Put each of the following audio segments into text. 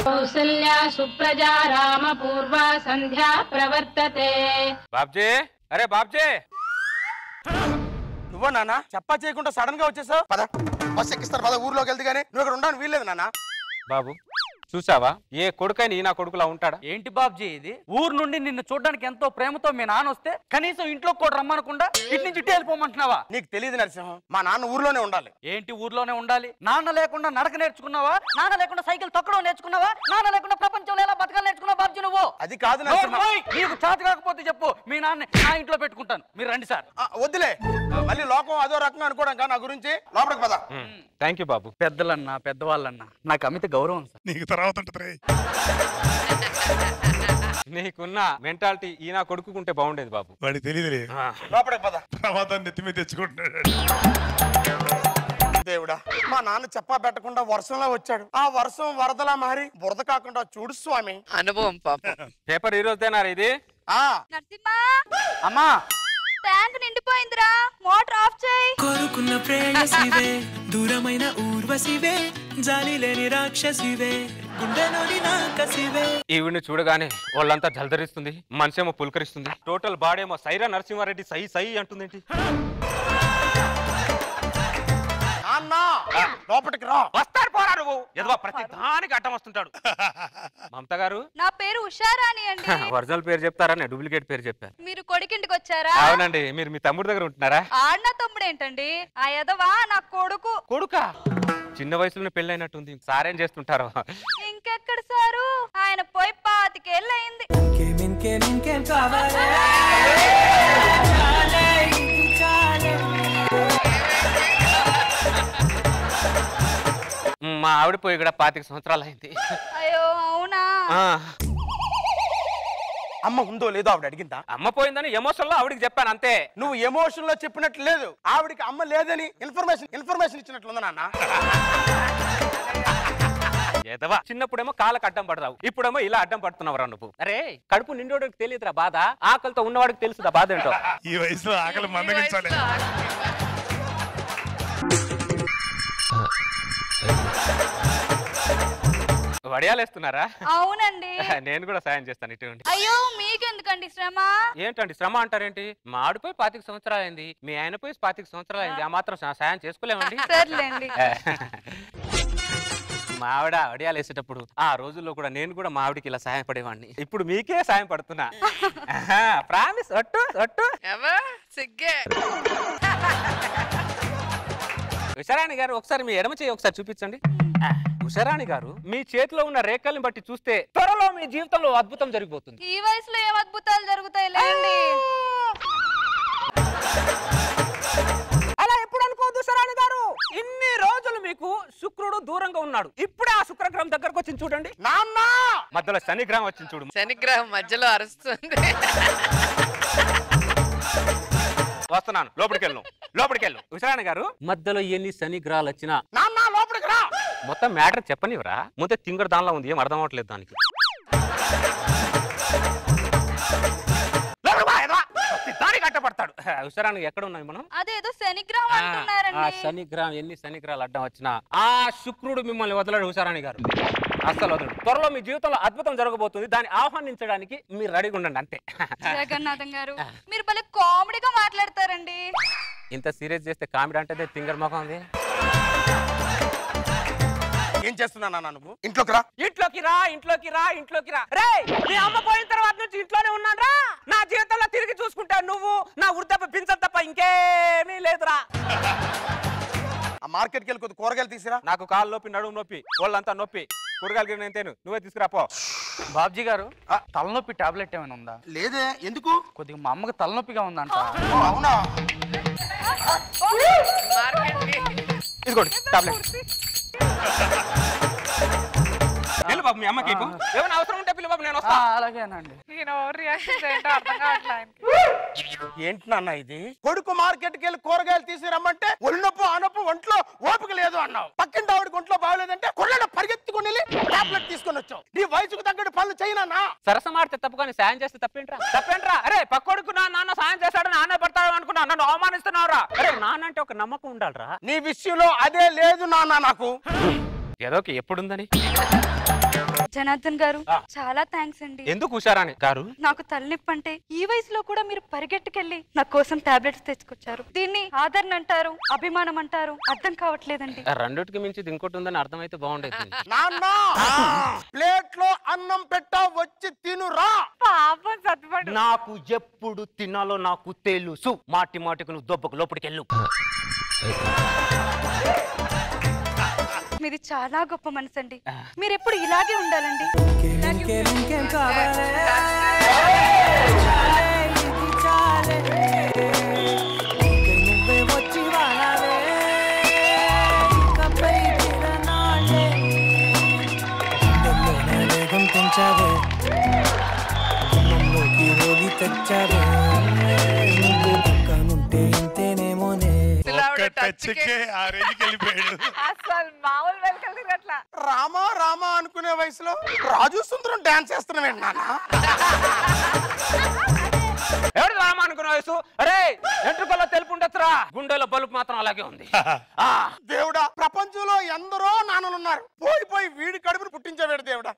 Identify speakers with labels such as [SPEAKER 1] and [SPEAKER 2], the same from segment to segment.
[SPEAKER 1] కౌసల్యా సుప్రజా రామ పూర్వ సంధ్యా ప్రవర్తతే
[SPEAKER 2] బాబ్జీ అరే బాబ్జీ
[SPEAKER 3] నువ్వు నాన్న చెప్పా చేయకుండా సడన్ గా వచ్చేసావు పద బస్ ఎక్కిస్తారు పద ఊర్లోకి వెళ్తే గానీ నువ్వు ఇక్కడ ఉండడానికి వీల్లేదు నాన్న
[SPEAKER 2] బాబు చూసావా ఏ కొడుకైనా ఈ నా కొడుకులా ఉంటాడా
[SPEAKER 4] ఏంటి బాబ్జీ ఇది ఊరు నుండి నిన్ను చూడడానికి ఎంతో ప్రేమతో మీ నాన్న వస్తే కనీసం ఇంట్లో కూడా రమ్మనకుండా ఇటు నుంచి ఇటు వెళ్ళిపోమంటున్నావా
[SPEAKER 3] నీకు తెలియదు నరసింహం మా నాన్న ఊర్లోనే ఉండాలి
[SPEAKER 4] ఏంటి ఊర్లోనే ఉండాలి నాన్న లేకుండా నడక నేర్చుకున్నావా నాన్న లేకుండా సైకిల్ తొక్కడం నేర్చుకున్నావా నాన్న లేకుండా ప్రపంచంలో ఎలా బతకాలి నేర్చుకున్నావు బాబ్జీ నువ్వు
[SPEAKER 3] అది కాదు
[SPEAKER 4] నోరు
[SPEAKER 3] నరసింహ
[SPEAKER 4] మూయ్. నీకు చేత కాకపోతే చెప్పు మీ నాన్న నా ఇంట్లో పెట్టుకుంటాను మీరు రండి సార్
[SPEAKER 3] ఆ, వద్దులే మళ్ళీ లోకం అదో రకంగా అనుకోవడం కా నా గురించి లోపలికి పద
[SPEAKER 2] థ్యాంక్ యూ బాబు
[SPEAKER 4] పెద్దలన్నా పెద్దవాళ్ళన్నా నాకు అమిత గౌరవం సార్
[SPEAKER 5] నీకు తర్వాత ఉంటుంది రే
[SPEAKER 2] నీకున్న మెంటాలిటీ ఈ నా కొడుకుంటే బాగుండేది బాబు
[SPEAKER 5] వాడికి తెలియదులే
[SPEAKER 3] లోపలికి పద
[SPEAKER 5] ప్రమాదాన్ని నెత్తి మీద తెచ్చుకుంటున్నాడు
[SPEAKER 3] దేవుడా మా నాన్న చెప్పా పెట్టకుండా వర్షంలో వచ్చాడు ఆ వర్షం వరదలా మారి బురద కాకుండా చూడు స్వామి
[SPEAKER 6] అనుభవం పాపం
[SPEAKER 2] పేపర్ ఈ రోజుదేనారా ఇది
[SPEAKER 3] ఆ
[SPEAKER 7] నరసింహ
[SPEAKER 4] అమ్మా
[SPEAKER 7] ట్యాంక్ నిండిపోయిందిరా మోటార్ ఆఫ్ చేయి
[SPEAKER 8] కోరుకున్న ప్రేయసివే దూరమైన ఊర్వశివే జాలి లేని రాక్షసివే గుండెలోని నాకసివే
[SPEAKER 2] ఈవిడ్ని చూడగానే వాళ్ళంతా జలధరిస్తుంది మనసేమో పులకరిస్తుంది టోటల్ బాడీ ఏమో సైరా నరసింహారెడ్డి సై సై అంటుందేంటి
[SPEAKER 3] నాన్న లోపలికి రా
[SPEAKER 2] వస్తాడు పోరా నువ్వు ఎదవా ప్రతి దానికి అడ్డం వస్తుంటాడు మమత గారు
[SPEAKER 7] నా పేరు ఉషారాణి అండి
[SPEAKER 2] ఒరిజినల్ పేరు చెప్తారా నేను డూప్లికేట్ పేరు చెప్పాను
[SPEAKER 7] మీరు కొడుకింటికి వచ్చారా
[SPEAKER 2] అవునండి మీరు మీ తమ్ముడి దగ్గర ఉంటున్నారా
[SPEAKER 7] ఆడిన తమ్ముడేంటండి ఆ ఎదవా నా కొడుకు
[SPEAKER 2] కొడుకా చిన్న వయసులోనే పెళ్ళైనట్టుంది సారేం చేస్తుంటారో
[SPEAKER 7] ఇంకెక్కడ సారు ఆయన పోయి పాతికేళ్ళు అయింది
[SPEAKER 8] ఇంకేం ఇంకేం ఇంకేం కావాలి చాలే, ఇది చాలే.
[SPEAKER 2] మా ఆవిడ పోయి ఇక్కడ పాతిక సంవత్సరాలు అయింది
[SPEAKER 7] అయ్యో అవునా
[SPEAKER 2] ఆ,
[SPEAKER 3] అమ్మ ఉందో లేదో ఆవిడ అడిగిందా
[SPEAKER 2] అమ్మ పోయిందని ఎమోషన్ లో ఆవిడకి చెప్పాను అంతే
[SPEAKER 3] నువ్వు ఎమోషన్ లో చెప్పినట్లు లేదు ఆవిడికి అమ్మ లేదని ఇన్ఫర్మేషన్ ఇన్ఫర్మేషన్ ఇచ్చినట్లుందా నాన్న
[SPEAKER 2] ఎదవా చిన్నప్పుడేమో కాళ్ళకి అడ్డం పడదావు ఇప్పుడేమో ఇలా అడ్డం పడుతున్నావురా నువ్వు అరే కడుపు నిండోడికి తెలియదురా బాధ ఆకలితో ఉన్నవాడికి తెలుసుదా బాధ ఏంటో
[SPEAKER 5] ఈ వయసులో ఆకలి మందగించాలి
[SPEAKER 2] వడియాలేస్తున్నారా
[SPEAKER 7] అవునండి
[SPEAKER 2] నేను కూడా సాయం చేస్తాను ఇటువంటి
[SPEAKER 7] అయ్యో మీకెందుకండి శ్రమ
[SPEAKER 2] ఏంటండి శ్రమ అంటారేంటి మా ఆడిపోయి పాతిక సంవత్సరాలు అయింది మీ ఆయన పోయి పాతిక సంవత్సరాలు అయింది ఆ మాత్రం సా- సాయం చేసుకోలేమండి
[SPEAKER 7] సర్లేండి
[SPEAKER 2] మా ఆవిడ వడియాలు వేసేటప్పుడు ఆ రోజుల్లో కూడా నేను కూడా మా ఆవిడకి ఇలా సాయం పడేవాడిని ఇప్పుడు మీకే సాయం పడుతున్నా ప్రామిస్ ఒట్టు ఒట్టు
[SPEAKER 6] ఎవా సిగ్గే
[SPEAKER 2] ఉషారాణి గారు ఒకసారి మీ ఎడమ చేయి ఒకసారి చూపించండి ఆ, ఉషారాణి గారు మీ చేతిలో ఉన్న రేఖల్ని బట్టి చూస్తే త్వరలో మీ జీవితంలో అద్భుతం జరిగిపోతుంది
[SPEAKER 7] ఈ వయసులో ఏం అద్భుతాలు జరుగుతాయి లేండి
[SPEAKER 2] అలా ఎప్పుడు అనుకోవద్దు ఉషారాణి గారు ఇన్ని రోజులు మీకు శుక్రుడు దూరంగా ఉన్నాడు ఇప్పుడే ఆ శుక్రగ్రహం దగ్గరకు వచ్చింది చూడండి
[SPEAKER 3] నాన్న
[SPEAKER 2] మధ్యలో శనిగ్రహం వచ్చింది చూడు
[SPEAKER 6] శనిగ్రహం మధ్యలో అరుస్తుంది
[SPEAKER 2] వస్తున్నాను లోపలికి వెళ్ళు లోపలికి వెళ్ళు ఉషారాణి గారు మధ్యలో ఎన్ని శనిగ్రహాలు వచ్చినా
[SPEAKER 3] నాన్న లోపలికి రా
[SPEAKER 2] మొత్తం మ్యాటర్ చెప్పనివరా ముందే తింగర దానిలో ఉంది ఏం అర్థం అవ్వట్లేదు దానికి లోపలికి వా, ఎదవా. ప్రతి దానికి అడ్డపడతాడు ఉషారానికి ఎక్కడ ఉన్నాయి మనం
[SPEAKER 7] అదేదో శనిగ్రహం
[SPEAKER 2] ఆ, ఆ
[SPEAKER 7] అంటున్నారండి
[SPEAKER 2] శనిగ్రహం ఎన్ని శనిగ్రహాలు అడ్డం వచ్చినా ఆ శుక్రుడు మిమ్మల్ని వదలడు హుషారాణి గారు అస్సలు వదలడు త్వరలో మీ జీవితంలో అద్భుతం జరగబోతుంది దాన్ని ఆహ్వానించడానికి మీరు రెడీగా ఉండండి అంతే
[SPEAKER 7] జగన్నాథం గారు మీరు భలే కామెడీగా మాట్లాడతారండి
[SPEAKER 2] ఇంత సీరియస్ చేస్తే కామెడీ అంటే తింగర్ ముఖం ఉంది
[SPEAKER 3] ఏం చేస్తున్నా నాన్న నువ్వు ఇంట్లోకి రా
[SPEAKER 2] ఇంట్లోకి రా ఇంట్లోకి రా ఇంట్లోకి రా రే మీ అమ్మ పోయిన తర్వాత నుంచి ఇంట్లోనే ఉన్నాను రా నా జీవితంలో తిరిగి చూసుకుంటా నువ్వు నా వృద్ధప పింఛన్ తప్ప ఇంకేమీ లేదురా
[SPEAKER 3] ఆ మార్కెట్కి వెళ్ళి కొద్ది కూరగాయలు తీసిరా
[SPEAKER 2] నాకు కాలు నొప్పి నడుము నొప్పి వాళ్ళంతా నొప్పి కూరగాయలు గిన్నె నేను తేను నువ్వే తీసుకురా పో
[SPEAKER 4] బాబ్జీ గారు తలనొప్పి టాబ్లెట్ ఏమైనా ఉందా
[SPEAKER 3] లేదే ఎందుకు
[SPEAKER 4] కొద్దిగా మా అమ్మకి తలనొప్పిగా ఉందంట
[SPEAKER 3] ఓ, అవునా
[SPEAKER 6] మార్కెట్కి
[SPEAKER 2] ఇదిగోండి టాబ్లెట్ వెళ్ళు బాబు మీ అమ్మకి ఇవ్వు. ఏమైనా అవసరం ఉంటే పిల్ల బాబు నేను
[SPEAKER 4] ఆ,
[SPEAKER 2] వస్తా
[SPEAKER 4] అలాగేనండి
[SPEAKER 6] నేను రియాక్షన్ ఏంటో అర్థం కావట్లేదు
[SPEAKER 3] ఏంటి నాన్న ఇది కొడుకు మార్కెట్కి వెళ్ళి కూరగాయలు తీసి రమ్మంటే ఒళ్ళు నొప్పు ఆ నొప్పు ఒంట్లో ఓపిక లేదు అన్నావు పక్కింటి ఆవిడకి ఒంట్లో బాగలేదంటే కొళ్ళ పరిగెత్తుకుని వెళ్ళి టాబ్లెట్ తీసుకొని వచ్చావు నీ వయసుకు తగ్గట్టు పనులు చేయనా
[SPEAKER 2] సరసమాడితే తప్పు కానీ సాయం చేస్తే తప్పేంట్రా తప్పేంట్రా అరే పక్కోడుకు నా నాన్న సాయం చేస్తాడు నాన్న పడతాడు అనుకున్నా నన్ను అవమానిస్తున్నావురా అరే నాన్న అంటే ఒక నమ్మకం ఉండాలిరా
[SPEAKER 3] నీ విషయంలో అదే లేదు నాన్న నాకు
[SPEAKER 2] ఏదోకి ఎప్పుడుందని
[SPEAKER 7] జనార్దన్ గారు
[SPEAKER 2] ఆ.
[SPEAKER 7] చాలా థ్యాంక్స్ అండి
[SPEAKER 2] ఎందుకు హుషారాణి గారు
[SPEAKER 7] నాకు తలనొప్పి అంటే ఈ వయసులో కూడా మీరు పరిగెట్టుకెళ్ళి నా కోసం టాబ్లెట్స్ తెచ్చుకొచ్చారు దీన్ని ఆదరణ అంటారు అభిమానం అంటారు అర్థం కావట్లేదండి
[SPEAKER 2] ఆ రెండిటికి మించి ఇది ఇంకోటి ఉందని అర్థమైతే బాగుండేది
[SPEAKER 3] నాన్న ప్లేట్ లో అన్నం పెట్టా వచ్చి తినురా
[SPEAKER 6] పాపం సత్తుపండు
[SPEAKER 2] నాకు ఎప్పుడు తినాలో నాకు తెలుసు మాటి మాటికి నువ్వు దొబ్బకు లోపలికి వెళ్ళు
[SPEAKER 7] మీది చాలా గొప్ప మనసు అండి మీరు ఎప్పుడు ఇలాగే ఉండాలండి
[SPEAKER 8] ఇంకేం ఇంకేం ఇంకేం కావాలి చాలే, ఇది చాలే. ఇంకే నువ్వే వచ్చి వాడాలే. ఇకపై తిరనాళ్ళే. గుండెల్లోనే వేగం పెంచావే గుమ్మంలోకి రోగి తెచ్చావే నువ్వు పక్కనుంటే ఇంతేనేమోనే
[SPEAKER 6] పిల్లావిడ
[SPEAKER 5] ఒక్క
[SPEAKER 6] టచ్కే
[SPEAKER 5] టచ్కే ఆ రేంజ్కి వెళ్ళిపోయాడు
[SPEAKER 6] అసలు మామూలు వెనకాల అట్లా
[SPEAKER 3] రామా రామా అనుకునే వయసులో రాజు సుందరం డాన్స్ చేస్తున్నావేంటి నాన్న
[SPEAKER 2] ఎవరు రామా అనుకున్న వయసు అరే ఎంట్రుకల్లో తెలుపు ఉండొచ్చురా గుండెలో బలుపు మాత్రం అలాగే ఉంది ఆ,
[SPEAKER 3] దేవుడా ప్రపంచంలో ఎందరో నాన్నలున్నారు పోయి పోయి వీడి కడుపును పుట్టించేవాడు దేవుడా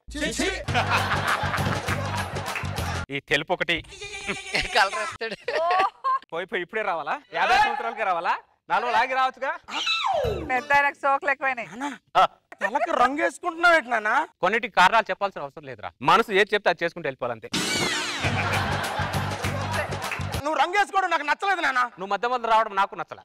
[SPEAKER 2] ఈ తెలుపు ఒకటి
[SPEAKER 6] కలర్ వస్తాడు
[SPEAKER 2] పోయి పోయి ఇప్పుడే రావాలా యాభై సంవత్సరాలకి రావాలా నాలుగు లాగి రావచ్చుగా
[SPEAKER 6] పెద్ద ఆయనకు సోకులు ఎక్కువైనాయి
[SPEAKER 2] ఆ,
[SPEAKER 3] తలకి రంగు వేసుకుంటున్నావేంటి నాన్న
[SPEAKER 2] కొన్నిటికి కారణాలు చెప్పాల్సిన అవసరం లేదురా మనసు ఏది చెప్తే అది చేసుకుంటూ వెళ్ళిపోవాలంతే
[SPEAKER 3] నువ్వు రంగు వేసుకోవడం నాకు నచ్చలేదు నాన్న
[SPEAKER 2] నువ్వు మధ్య మధ్య రావడం నాకు నచ్చల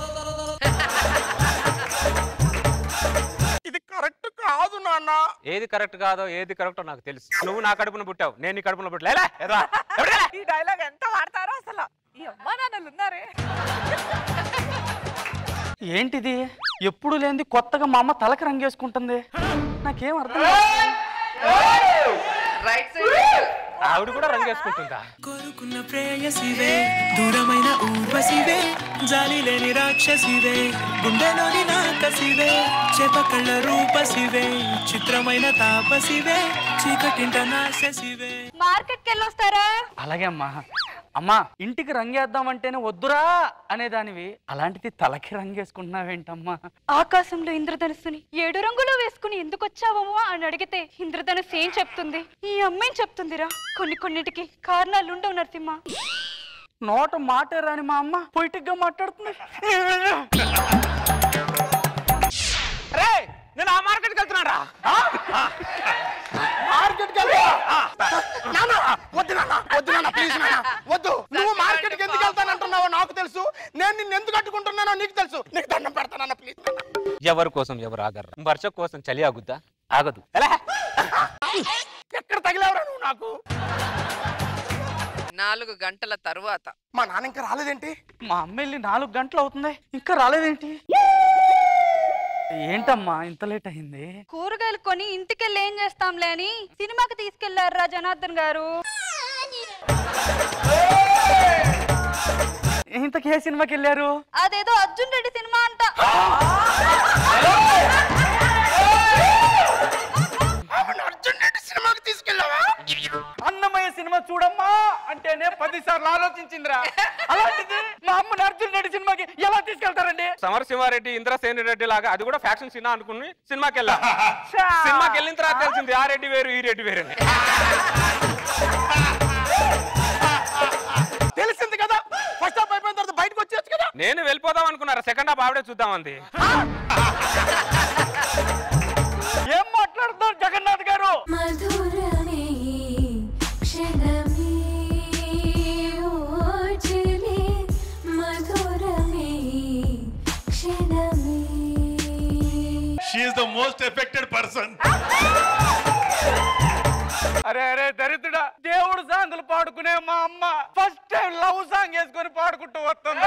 [SPEAKER 3] ఇది కరెక్ట్ కాదు నాన్న
[SPEAKER 2] ఏది కరెక్ట్ కాదో ఏది కరెక్టో నాకు తెలుసు నువ్వు నా కడుపున పుట్టావు నేను నీ కడుపున పుట్టలే
[SPEAKER 6] ఈ డైలాగ్ ఎంత వాడతారో అసలు ఈ అమ్మా నాన్నలు ఉన్నారే
[SPEAKER 4] ఏంటిది ఎప్పుడు లేనిది కొత్తగా మా అమ్మ తలకి రంగేసుకుంటుంది నాకేం అర్థం కావట్లేదు.
[SPEAKER 6] రైట్ సైడ్
[SPEAKER 2] ఆవిడ కూడా రంగేసుకుంటుందా
[SPEAKER 8] కోరుకున్న ప్రేయసివే దూరమైన ఊర్వశివే జాలి లేని రాక్షసివే గుండెలోని నాకసివే చేపకళ్ళ రూపసివే చిత్రమైన తాపసివే చీకటింట నాశసివే
[SPEAKER 7] మార్కెట్కి వెళ్ళొస్తారా
[SPEAKER 4] అలాగే అమ్మా అమ్మా ఇంటికి రంగేద్దామంటేనే వద్దురా అనేదానివి అలాంటిది తలకి రంగేసుకుంటున్నావేంటమ్మా
[SPEAKER 7] ఆకాశంలో ఇంద్రధనుస్సుని ఏడు రంగులు వేసుకుని ఎందుకు వచ్చావమ్మా అని అడిగితే ఇంద్రధనుస్సు ఏం చెప్తుంది ఈ అమ్మాయి చెప్తుందిరా కొన్ని కొన్నిటికి కారణాలు ఉండవు నరసింహ
[SPEAKER 4] నోట మాటే రాని మా అమ్మ పొయిటిక్ గా మాట్లాడుతుంది
[SPEAKER 2] రే నేను ఆ మార్కెట్కి వెళ్తున్నారా
[SPEAKER 3] మార్కెట్కి వెళ్తా నాన్న వద్దు నాన్న వద్దు నాన్న ప్లీజ్ నాన్న వద్దు నువ్వు మార్కెట్కి ఎందుకు వెళ్తానంటున్నావో నాకు తెలుసు నేను నిన్ను ఎందుకు అడ్డుకుంటున్నానో నీకు తెలుసు నీకు దండం పెడతానన్న ప్లీజ్
[SPEAKER 2] ఎవరి కోసం ఎవరు ఆగరు వర్ష కోసం చలి ఆగుద్దా ఆగదు ఎలా
[SPEAKER 3] ఎక్కడ తగిలేవరా నువ్వు నాకు
[SPEAKER 6] నాలుగు గంటల తరువాత
[SPEAKER 3] మా నాన్న ఇంకా రాలేదేంటి
[SPEAKER 4] మా అమ్మ వెళ్ళి నాలుగు గంటలు అవుతుంది ఇంకా రాలేదేంటి ఏంటమ్మా ఇంత లేట్ అయింది
[SPEAKER 7] కూరగాయలు కొని ఇంటికెళ్ళి ఏం చేస్తాంలే అని సినిమాకి తీసుకెళ్లారా జనార్దన్ గారు
[SPEAKER 4] ఇంతకీ ఏ సినిమాకి వెళ్ళారు
[SPEAKER 7] అదేదో అర్జున్ రెడ్డి సినిమా అంట
[SPEAKER 3] అవును, అర్జున్ రెడ్డి సినిమాకి తీసుకెళ్ళావా
[SPEAKER 4] అన్నమయ్య సినిమా చూడమ్మా అంటేనే పది సార్లు ఆలోచించిందిరా అలాంటిది మా అమ్మని అర్జున్ రెడ్డి సినిమాకి ఎలా తీసుకెళ్తారండి
[SPEAKER 2] సమరసింహారెడ్డి ఇంద్రసేని రెడ్డి లాగా అది కూడా ఫ్యాక్షన్ సినిమా అనుకుని సినిమాకి వెళ్ళా సినిమాకి వెళ్ళిన తర్వాత తెలిసింది ఆ రెడ్డి వేరు ఈ రెడ్డి వేరు అని.
[SPEAKER 3] తెలిసింది కదా ఫస్ట్ హాఫ్ అయిపోయిన తర్వాత బయటకు వచ్చేచ్చు కదా
[SPEAKER 2] నేను వెళ్ళిపోదాం అనుకున్నారా సెకండ్ హాఫ్ ఆవిడే చూద్దామంది
[SPEAKER 4] ఏం మాట్లాడుతున్నారు జగన్నాథ్ గారు
[SPEAKER 9] మధురమే క్షణమే ఓచలే మధురమే క్షణమే
[SPEAKER 5] she is the most affected person
[SPEAKER 4] అరే అరే దరిద్రుడా దేవుడు సాంగులు పాడుకునే మా అమ్మ ఫస్ట్ టైం లవ్ సాంగ్ వేసుకొని పాడుకుంటూ వస్తుందా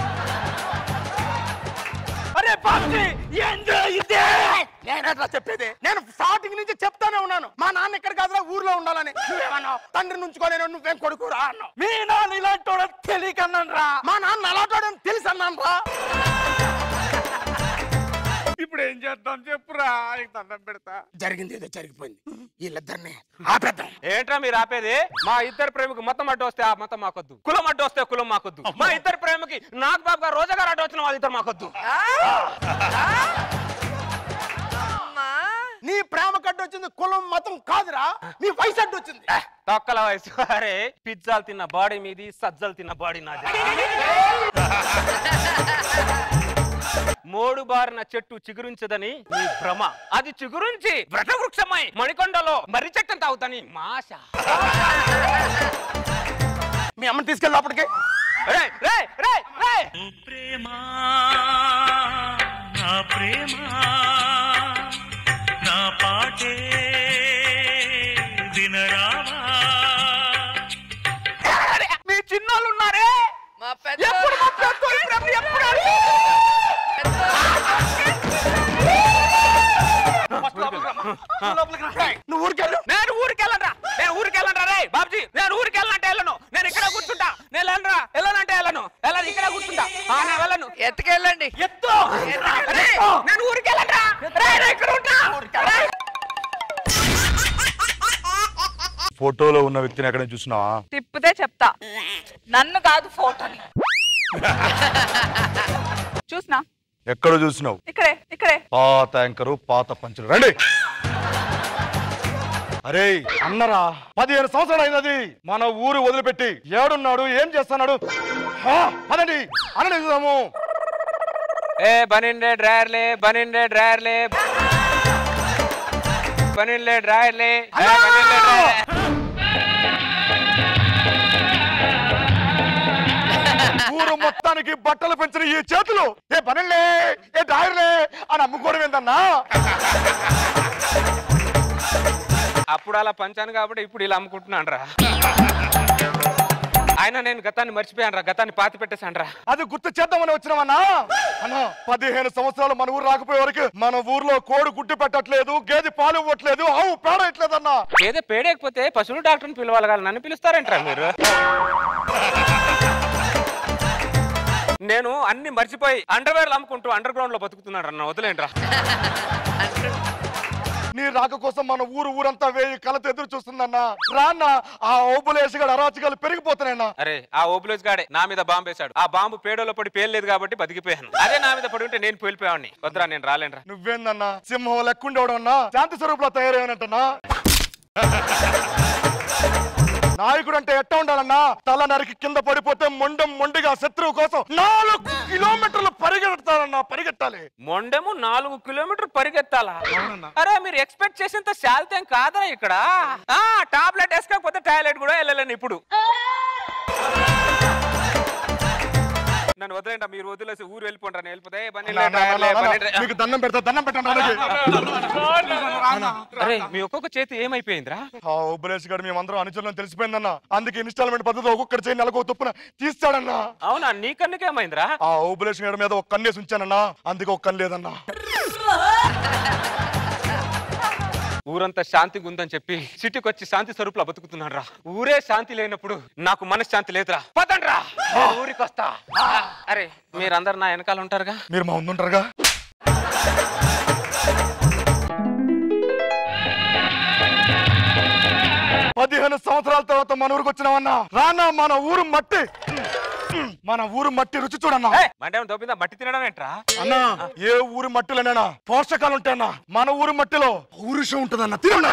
[SPEAKER 4] అరే పాపి ఎంజాయ్ ఇదే
[SPEAKER 3] నేనేట్లా చెప్పేది నేను స్టార్టింగ్ నుంచి చెప్తానే ఉన్నాను మా నాన్న ఇక్కడ కాదురా ఊర్లో ఉండాలని నువ్వేమన్నావు తండ్రి నుంచుకోలేను నువ్వేం కొడుకురా అన్నావు
[SPEAKER 4] మీ నాన్న ఇలాంటి వాడు తెలియకన్నాను రా
[SPEAKER 3] మా నాన్న అలాంటి తెలుసు అన్నాను రా
[SPEAKER 4] ఇప్పుడు ఏం చేద్దాం చెప్పురా నీకు దండం పెడతా
[SPEAKER 3] జరిగింది ఏదో జరిగిపోయింది వీళ్ళిద్దరిని ఆపేద్దాం
[SPEAKER 2] ఏంట్రా మీరు ఆపేది మా ఇద్దరు ప్రేమకి మొత్తం అడ్డు వస్తే ఆ మొత్తం మాకొద్దు కులం అడ్డు వస్తే కులం మాకొద్దు మా ఇద్దరు ప్రేమకి నాకు బాబు గారు రోజా గారు అడ్డు వచ్చిన వాళ్ళ ఇద్దరు మాకొద్దు
[SPEAKER 6] అమ్మా
[SPEAKER 3] నీ ప్రేమ కడ్డు వచ్చింది కులం మతం కాదురా నీ వయసు అడ్డు వచ్చింది
[SPEAKER 2] తొక్కల వయసు అరే పిజ్జాలు తిన్న బాడీ మీది సజ్జలు తిన్న బాడీ నాది మోడు బారిన చెట్టు చిగురించదని నీ భ్రమ అది చిగురించి వృక్షమై మణికొండలో మర్రి చెట్టం తాగుతాని మాష
[SPEAKER 3] మీ అమ్మని తీసుకెళ్ళి లోపలికి
[SPEAKER 2] రేయ్, రేయ్, రేయ్, రేయ్.
[SPEAKER 8] ప్రేమ నా ప్రేమ నా పాటే వినరావా
[SPEAKER 2] అరే, మీ చిన్నోళ్ళు ఉన్నారే
[SPEAKER 6] మా పెద్ద
[SPEAKER 2] ఎప్పుడు మా పెద్దోళ్ళు ప్రేమ ఎప్పుడు అంటే?
[SPEAKER 3] నువ్వు ఊరికెళ్ళు
[SPEAKER 2] నేను ఊరికి వెళ్ళరా నేను ఊరికి వెళ్ళరా రే బాబుజీ నేను ఊరికి వెళ్ళనంటే వెళ్ళను నేను ఇక్కడ కూర్చుంటా నేను వెళ్ళరా వెళ్ళనంటే వెళ్ళను వెళ్ళను ఇక్కడ కూర్చుంటా ఆ, నేను వెళ్ళను
[SPEAKER 6] ఎత్తుకెళ్ళండి
[SPEAKER 2] ఎత్తు రే, నేను ఊరికి వెళ్ళరా రే, నేను ఇక్కడ ఉంటా రే.
[SPEAKER 10] ఫోటోలో ఉన్న వ్యక్తిని ఎక్కడ చూసినావా
[SPEAKER 6] తిప్పితే చెప్తా నన్ను కాదు ఫోటోని చూసినా
[SPEAKER 10] ఎక్కడ చూసినావు
[SPEAKER 6] ఇక్కడే ఇక్కడే
[SPEAKER 10] పాత యాంకరు పాత పంచులు రండి అరే అన్నరా పదిహేను సంవత్సరాలు అయినది మన ఊరు వదిలిపెట్టి ఏడున్నాడు ఏం చేస్తున్నాడు హా, పదండి అనని చూద్దాము
[SPEAKER 2] ఏ బనిండే డ్రైర్లే బనిండే డ్రైర్లే బనిండే డ్రైర్లే ఏ, బనిండే డ్రైర్లే.
[SPEAKER 10] ఊరు మొత్తానికి బట్టలు పెంచిన ఈ చేతులు ఏ పనులే ఏ డాయర్లే అని అమ్ముకోవడం ఏందన్నా
[SPEAKER 2] అప్పుడు అలా పంచాను కాబట్టి ఇప్పుడు ఇలా అమ్ముకుంటున్నాను రా ఆయన నేను గతాన్ని మర్చిపోయాను రా గతాన్ని పాతి పెట్టేశాను రా
[SPEAKER 10] అది గుర్తు చేద్దామని వచ్చినామన్నా అన్నా పదిహేను సంవత్సరాలు మన ఊరు రాకపోయే వరకు మన ఊర్లో కోడి గుడ్డు పెట్టట్లేదు గేదె పాలు ఇవ్వట్లేదు ఆవు పేడ ఇట్లేదన్నా
[SPEAKER 2] ఏదో పేడేకపోతే పశువుల డాక్టర్ని పిలవాలి కదా నన్ను పిలుస్తారేంట్రా మీరు నేను అన్ని మర్చిపోయి అండర్వేర్లు అమ్ముకుంటూ అండర్ గ్రౌండ్ లో బతుకుతున్నాడు అన్న వదిలేంట్రా
[SPEAKER 10] నీ రాక కోసం మన ఊరు ఊరంతా వేయి కలతో ఎదురు చూస్తుందన్నా రాన్న ఆ ఓబులేసిగడ అరాచకాలు పెరిగిపోతున్నాయన్నా
[SPEAKER 2] అరే ఆ ఓబులేజ్ గాడే నా మీద బాంబు వేశాడు ఆ బాంబు పేడలో పడి పేర్లేదు కాబట్టి బతికిపోయాను అదే నా మీద పడి ఉంటే నేను పేలిపోయాడిని వద్దురా నేను రాలేనురా
[SPEAKER 10] నువ్వేందన్నా సింహం లెక్కుండేవాడు అన్నా శాంతి స్వరూపులో తయారయ్యానంటన్నా నాయకుడు అంటే ఎట్ట ఉండాలన్నా తల నరికి కింద పడిపోతే మొండం మొండిగా శత్రువు కోసం నాలుగు కిలోమీటర్లు పరిగెడతానన్నా పరిగెట్టాలి
[SPEAKER 2] మొండెము నాలుగు కిలోమీటర్ పరిగెత్తాలా అరే మీరు ఎక్స్పెక్ట్ చేసేంత శాలితేం కాదా ఇక్కడ ఆ టాబ్లెట్ వేసుకోకపోతే టాయిలెట్ కూడా వెళ్ళలేను ఇప్పుడు నన్ను వదిలేండి మీరు వదిలేసి ఊరు వెళ్ళిపోండి నేను వెళ్ళిపోతే ఏ పని
[SPEAKER 10] నా,
[SPEAKER 2] లేదు,
[SPEAKER 10] నా, నా,
[SPEAKER 2] లే,
[SPEAKER 10] నా,
[SPEAKER 2] పని
[SPEAKER 10] నా,
[SPEAKER 2] లేదు.
[SPEAKER 10] మీకు దండం పెడతా దండం పెట్టండి అలాగే.
[SPEAKER 2] అరే మీ ఒక్కొక్క చేతి ఏమైపోయిందిరా
[SPEAKER 10] ఆ ఓబులేష్ గారు మేమందరం అనుచరులను తెలిసిపోయిందన్నా అందుకే ఇన్స్టాల్మెంట్ పద్ధతిలో ఒక్కొక్కటి చేయి నెలకు తొప్పున తీస్తాడన్నా
[SPEAKER 2] అవునా నీ కన్నుకేమైందిరా
[SPEAKER 10] ఆ ఓబులేష్ గారి మీద ఒక కన్నేసి ఉంచానన్నా అందుకే ఒక కన్ను లేదన్నా
[SPEAKER 2] ఊరంతా శాంతిగా ఉందని చెప్పి సిటీకి వచ్చి శాంతి స్వరూపులో బతుకుతున్నాడు రా ఊరే శాంతి లేనప్పుడు నాకు మనశ్శాంతి లేదురా పదండ్రా నేను ఊరికి వస్తా అరే మీరందరు నా వెనకాల ఉంటారుగా
[SPEAKER 10] మీరు మా ముందుంటారుగా పదిహేను సంవత్సరాల తర్వాత మన ఊరికి వచ్చినామన్నా రానా మన ఊరు మట్టి మన ఊరు మట్టి రుచి చూడన్నా
[SPEAKER 2] మండే దొబ్బిందా మట్టి తినడం ఏంట్రా
[SPEAKER 10] అన్నా ఏ ఊరు మట్టిలోనైనా పోషకాలు ఉంటాయన్నా మన ఊరు మట్టిలో పౌరుషం ఉంటుందన్న తినన్నా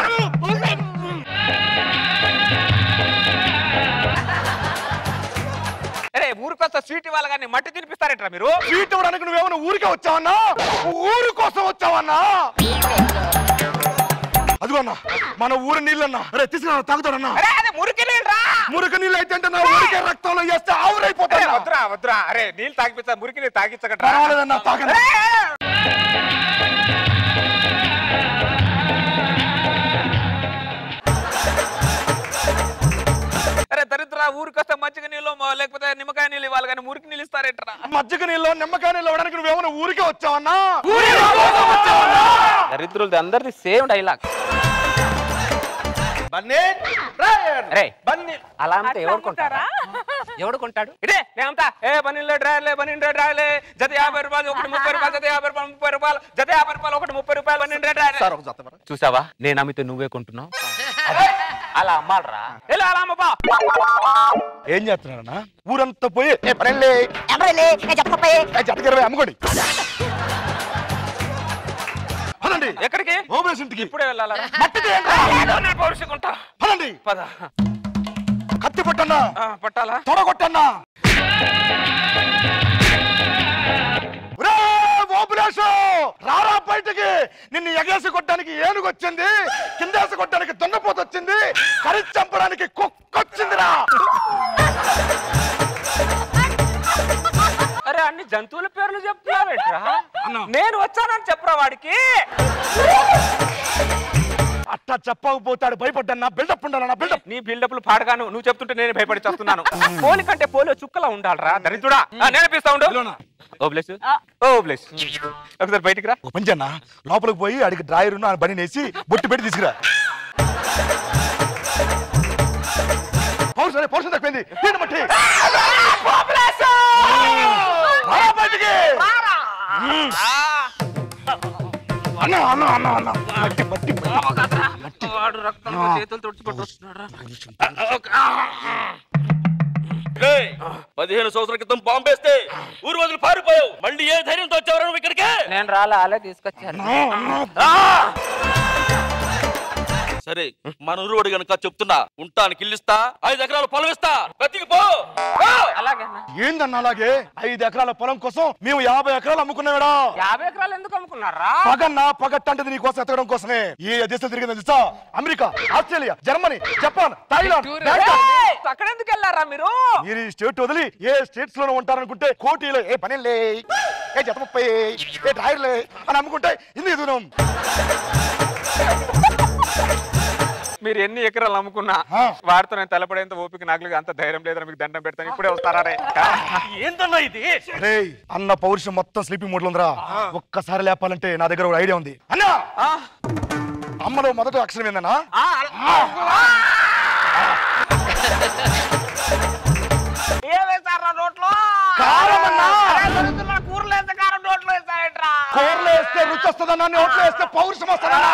[SPEAKER 2] అరే ఊరికొస్తా స్వీట్ ఇవ్వాలి కానీ మట్టి తినిపిస్తారేంట్రా మీరు
[SPEAKER 10] స్వీట్ ఇవ్వడానికి నువ్వేమైనా ఊరికే వచ్చావన్నా ఊరు కోసం వచ్చావన్నా అదిగో అన్నా మన ఊరి నీళ్ళన్నా అరే తీసుకురా తాగుతాడన్నా
[SPEAKER 2] అరే అదే మురికి నీళ్ళరా
[SPEAKER 10] మురికి నీళ్ళు అయితే అంటే నా ఊరికే రక్తంలో వేస్తే ఆవురైపోతా
[SPEAKER 2] అరే, వద్దురా వద్దురా అరే నీళ్ళు తాగిపిస్తా మురికి నీళ్ళు తాగించగట్రా
[SPEAKER 10] పర్వాలేదన్నా తాగండి
[SPEAKER 2] అరే దరిద్ర ఊరికొస్తే మజ్జిగ నీళ్ళు మ- లేకపోతే నిమ్మకాయ నీళ్ళు ఇవ్వాలి కానీ మురికి నీళ్ళు ఇస్తారేంట్రా
[SPEAKER 10] మజ్జిగ నీళ్ళు నిమ్మకాయ నీళ్ళు ఇవ్వడానికి నువ్వేమైనా ఊరికే వచ్చావన్నా
[SPEAKER 2] దరిద్రులది అందరిది సేమ్ డైలాగ్
[SPEAKER 3] బన్నీ డ్రైయర్
[SPEAKER 2] అరే
[SPEAKER 3] బన్నీ
[SPEAKER 2] అలా అంటే
[SPEAKER 6] అట్లా
[SPEAKER 2] ఎవరు కొంటారా ఎవడు కొంటాడు ఇదే నేనంతా ఏ బనీలే డ్రాయర్లే బనీలే డ్రాయర్లే జత యాభై రూపాయలు ఒకటి ముప్పై రూపాయలు జత యాభై రూపాయలు ముప్పై రూపాయలు జత యాభై రూపాయలు ఒకటి ముప్పై రూపాయలు బనీలే డ్రాయర్లే
[SPEAKER 3] సార్ ఒక జత ఇవ్వరా?
[SPEAKER 2] చూసావా నేను అమ్మితే నువ్వే కొంటున్నావు అలా అమ్మాలరా ఎలా అలా అమ్మబా
[SPEAKER 10] ఏం చేస్తున్నారన్నా ఊరంతా పోయి ఏ పనులే ఏ జతకి ఇరవై అమ్ముకోండి పదండి పదండి
[SPEAKER 2] ఎక్కడికి
[SPEAKER 10] ఓబులేస్ ఇంటికి
[SPEAKER 2] ఇప్పుడే వెళ్ళాలా
[SPEAKER 10] మట్టి తీయండి.
[SPEAKER 2] లేదు, నేను పౌరుషుకుంటా
[SPEAKER 10] పదండి
[SPEAKER 2] పద
[SPEAKER 10] కత్తి పట్టన్నా
[SPEAKER 2] ఆ, పట్టాలా
[SPEAKER 10] తొడగొట్టన్నా ఒరే, ఓబులేసు! రారా బయటికి నిన్ను ఎగేసి కొట్టడానికి ఏనుగు వచ్చింది కిందేసి కొట్టడానికి దున్నపోతు వచ్చింది కరి చంపడానికి కుక్కొచ్చిందిరా
[SPEAKER 2] అరే అన్ని జంతువుల పేర్లు చెప్తున్నావేట్రా నేను వచ్చానని చెప్పరా వాడికి
[SPEAKER 10] అట్టా చెప్పకపోతాడు భయపడ్డన్నా బిల్డప్ ఉండాలన్నా బిల్డప్
[SPEAKER 2] నీ బిల్డప్లు పాడగాను నువ్వు చెప్తుంటే నేను భయపడి చేస్తున్నాను పోలి కంటే పోలి చుక్కలా ఉండాలరా దరిద్రుడా ఆ, నేర్పిస్తా ఉండు ఓ బ్లెస్ ఓ బ్లెస్ ఒకసారి బయటికి రా
[SPEAKER 10] ఓ పని చేయన్నా లోపలికి పోయి అడిగి డ్రాయర్ ఆయన బని వేసి బొట్టు పెట్టి తీసుకురా పౌరుషం పౌరుషం తప్పింది తీయండి మట్టి రారా బయటికి మ్మ్. అన్న అన్న అన్న అన్న మట్టి మట్టి మట్టి
[SPEAKER 2] వాడు రక్తం చేతులు తుడిచిపెట్టి వస్తున్నాడు
[SPEAKER 11] ఏయ్, పదిహేను సంవత్సరాల క్రితం బాంబేస్తే ఊరు వదిలి పారిపోయావు మళ్ళీ ఏ ధైర్యంతో వచ్చావు నువ్వు ఇక్కడికి
[SPEAKER 2] నేను రాలే అలా తీసుకొచ్చాను
[SPEAKER 11] సరే మన ఊరు గనుక చెప్తున్నా ఉంటానికి ఇల్లిస్తా ఐదు ఎకరాలు పొలం ఇస్తా బతికి పో పో.
[SPEAKER 2] అలాగే
[SPEAKER 10] ఏందన్న అలాగే ఐదు ఎకరాల పొలం కోసం మేము యాభై ఎకరాలు అమ్ముకున్నాడా
[SPEAKER 2] యాభై ఎకరాలు ఎందుకు అమ్ముకున్నారా
[SPEAKER 10] పగన్న పగట్టంటది నీ కోసం ఎత్తడం కోసమే ఏ దేశం తిరిగింది తెలుసా America Australia Germany Japan Thailand Bangkok.
[SPEAKER 2] అక్కడ ఎందుకు వెళ్ళారా మీరు
[SPEAKER 10] మీరు ఈ స్టేట్ వదిలి ఏ స్టేట్స్ లోనే ఉంటారనుకుంటే కోటీలో ఏ పని లే ఏ జత ముప్పై ఏ డ్రాయర్లే అని అమ్ముకుంటే ఇందుకు దూరం
[SPEAKER 2] మీరు ఎన్ని ఎకరాలు అమ్ముకున్నా
[SPEAKER 10] ఆ.
[SPEAKER 2] వాడితో నేను తలపడేంత ఓపిక నాకు అంత ధైర్యం లేదని మీకు దండం పెడతాను ఇప్పుడే వస్తారా రే
[SPEAKER 11] ఏందన్నా ఇది
[SPEAKER 10] రే అన్న పౌరుషం మొత్తం స్లీపింగ్ మోడ్ లో ఉందిరా ఒక్కసారి లేపాలంటే నా దగ్గర ఒక ఐడియా ఉంది అన్నా అమ్మలో మొదటి అక్షరం ఏందన్నా
[SPEAKER 4] ఏమేశారా నోట్లో
[SPEAKER 10] కారం అన్నా
[SPEAKER 4] కూరలు వేస్తే కారం నోట్లో వేస్తారేంట్రా
[SPEAKER 10] కూరలో వేస్తే రుచి వస్తుందన్నా నోట్లో వేస్తే పౌరుషం వస్తుందన్నా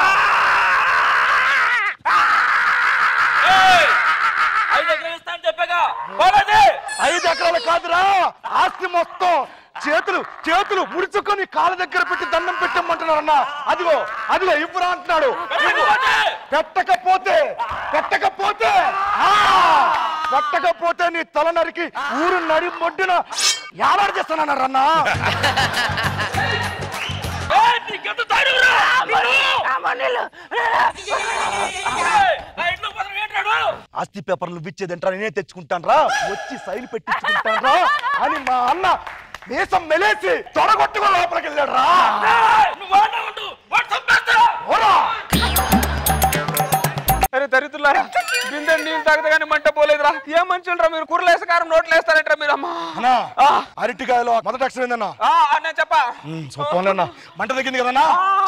[SPEAKER 11] ఏయ్, ఐదు ఎకరాలు ఇస్తా అని చెప్పాగా పోలేదే.
[SPEAKER 10] ఐదు ఎకరాలు కాదురా ఆస్తి మొత్తం చేతులు చేతులు ముడుచుకొని కాళ్ళ దగ్గర పెట్టి దండం పెట్టమంటున్నారన్నా అదిగో అదిగో ఇవ్వరా అంటున్నాడు ఇవ్వు. పెట్టకపోతే పెట్టకపోతే ఆ! పెట్టకపోతే నీ తల నరికి ఊరు నడి మొడ్డున యాలాడు చేస్తానన్నారన్నా
[SPEAKER 11] ఏయ్, నీకెంత ధైర్యం రా? నిన్ను? ఏయ్, ఆ ఇంట్లో పదవి ఏంటాడు?
[SPEAKER 10] ఆస్తి పేపర్లు ఇచ్చేదంటా నేనే తెచ్చుకుంటాను రా వచ్చి సైలు పెట్టించుకుంటాను రా అని మా అన్న మీసం మెలేసి తొడగొట్టుకో లోపలికి వెళ్ళాడు రా
[SPEAKER 11] ఏయ్, నువ్వు వాడినా ఉండు వాడు చంపేస్తా
[SPEAKER 10] ఓరా
[SPEAKER 2] అరే దరిద్రులారా బిందె నీళ్ళు తాగితే కానీ మంట పోలేదురా ఏ మనుషులరా మీరు కూరలు వేసే కారం నోట్లు వేస్తారంటారా మీరు అమ్మా
[SPEAKER 10] అన్నా
[SPEAKER 2] ఆ.
[SPEAKER 10] అరటికాయలో మొదటి అక్షరం ఏందన్నా
[SPEAKER 2] ఆ, ఆ, నేను చెప్పా
[SPEAKER 10] చెప్పండి మంట తగ్గింది కదన్నా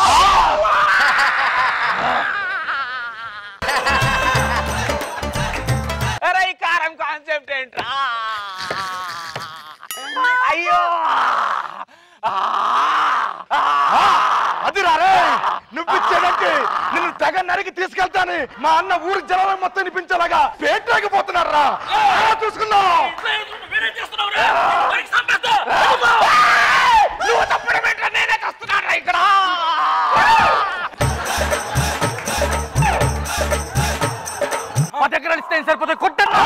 [SPEAKER 4] అరే ఈ కారం కాన్సెప్ట్ ఏంట్రా అయ్యో
[SPEAKER 10] అది రారే నువ్వు ఇచ్చేదంటే నిన్ను తెగ నరికి తీసుకెళ్తాను మా అన్న ఊరి జనాలను మొత్తం వినిపించేలాగా పేటలేకపోతున్నారు రా చూసుకుందాం
[SPEAKER 11] వేరే చేస్తున్నావు రా వాడికి చంపేస్తా
[SPEAKER 4] నువ్వు తప్పడం ఏంట్రా నేనే కస్తున్నాను ఇక్కడ
[SPEAKER 3] పది ఎకరాలు ఇస్తే సరిపోతే కొట్టండి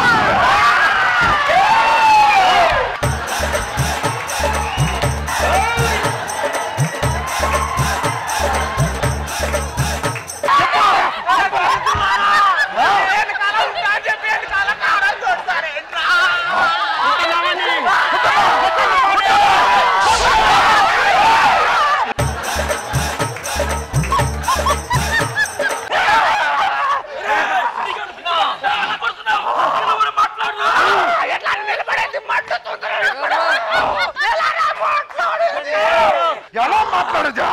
[SPEAKER 4] వెనకాల ఉంటా అని చెప్పి వెనకాల కారం చూస్తారేంట్రా ఎట్లా నిలబడేది మండుతుంది
[SPEAKER 10] ఎలా మాట్లాడదా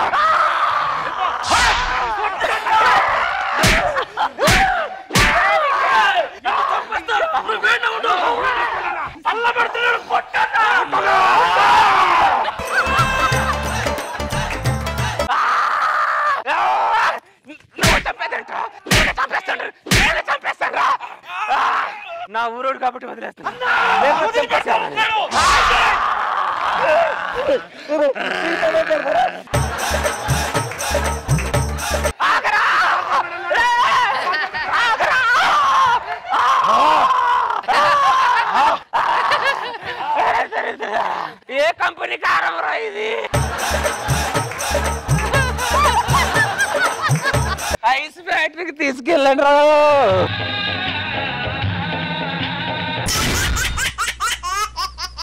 [SPEAKER 4] నువ్వు చంపేదేంట్రా నేను చంపేస్తాను నేను చంపేస్తాను రా
[SPEAKER 2] నా ఊరోడు కాబట్టి వదిలేస్తాను లేదా ఏ కంపెనీ కారం రా ఇది ఐస్ ఫ్యాక్టరీకి తీసుకెళ్ళండి రా